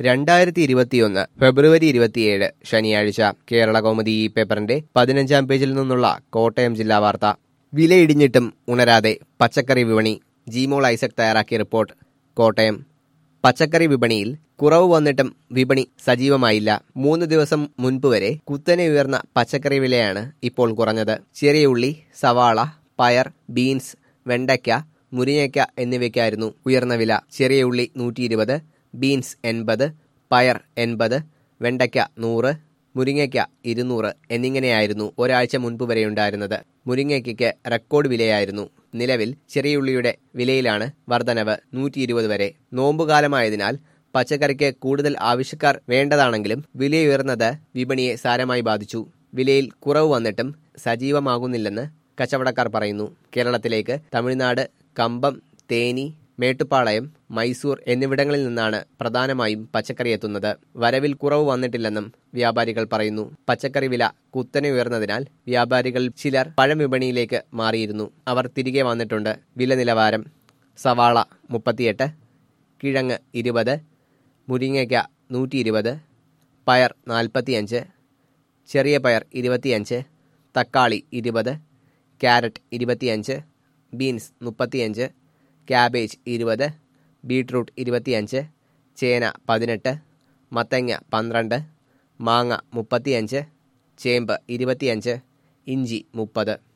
രണ്ടായിരത്തി ഇരുപത്തിയൊന്ന് ഫെബ്രുവരി ഇരുപത്തിയേഴ് ശനിയാഴ്ച കേരള കൗമുദി ഈ പേപ്പറിന്റെ പതിനഞ്ചാം പേജിൽ നിന്നുള്ള കോട്ടയം ജില്ലാ വാർത്ത വിലയിടിഞ്ഞിട്ടും ഉണരാതെ പച്ചക്കറി വിപണി ജിമോൾ ഐസക് തയ്യാറാക്കിയ റിപ്പോർട്ട് കോട്ടയം പച്ചക്കറി വിപണിയിൽ കുറവ് വന്നിട്ടും വിപണി സജീവമായില്ല മൂന്ന് ദിവസം മുൻപ് വരെ കുത്തനെ ഉയർന്ന പച്ചക്കറി വിലയാണ് ഇപ്പോൾ കുറഞ്ഞത് ചെറിയ ഉള്ളി സവാള പയർ ബീൻസ് വെണ്ടയ്ക്ക മുരിങ്ങയ്ക്ക എന്നിവയ്ക്കായിരുന്നു ഉയർന്ന വില ചെറിയ ഉള്ളി നൂറ്റി ഇരുപത് ബീൻസ് എൺപത് പയർ എൺപത് വെണ്ടയ്ക്ക നൂറ് മുരിങ്ങയ്ക്ക ഇരുന്നൂറ് എന്നിങ്ങനെയായിരുന്നു ഒരാഴ്ച മുൻപ് വരെയുണ്ടായിരുന്നത് മുരിങ്ങയ്ക്കയ്ക്ക് റെക്കോർഡ് വിലയായിരുന്നു നിലവിൽ ചെറിയുള്ളിയുടെ വിലയിലാണ് വർധനവ് നൂറ്റി ഇരുപത് വരെ നോമ്പുകാലമായതിനാൽ പച്ചക്കറിക്ക് കൂടുതൽ ആവശ്യക്കാർ വേണ്ടതാണെങ്കിലും വിലയുയർന്നത് വിപണിയെ സാരമായി ബാധിച്ചു വിലയിൽ കുറവ് വന്നിട്ടും സജീവമാകുന്നില്ലെന്ന് കച്ചവടക്കാർ പറയുന്നു കേരളത്തിലേക്ക് തമിഴ്നാട് കമ്പം തേനി മേട്ടുപ്പാളയം മൈസൂർ എന്നിവിടങ്ങളിൽ നിന്നാണ് പ്രധാനമായും പച്ചക്കറി എത്തുന്നത് വരവിൽ കുറവ് വന്നിട്ടില്ലെന്നും വ്യാപാരികൾ പറയുന്നു പച്ചക്കറി വില കുത്തനെ ഉയർന്നതിനാൽ വ്യാപാരികൾ ചിലർ പഴം വിപണിയിലേക്ക് മാറിയിരുന്നു അവർ തിരികെ വന്നിട്ടുണ്ട് വില നിലവാരം സവാള മുപ്പത്തിയെട്ട് കിഴങ്ങ് ഇരുപത് മുരിങ്ങയ്ക്ക നൂറ്റി ഇരുപത് പയർ നാൽപ്പത്തിയഞ്ച് ചെറിയ പയർ ഇരുപത്തിയഞ്ച് തക്കാളി ഇരുപത് ക്യാരറ്റ് ഇരുപത്തിയഞ്ച് ബീൻസ് മുപ്പത്തിയഞ്ച് ക്യാബേജ് ഇരുപത് ബീട്രൂട്ട് ഇരുപത്തിയഞ്ച് ചേന പതിനെട്ട് മത്തങ്ങ പന്ത്രണ്ട് മാങ്ങ മുപ്പത്തിയഞ്ച് ചേമ്പ് ഇരുപത്തിയഞ്ച് ഇഞ്ചി മുപ്പത്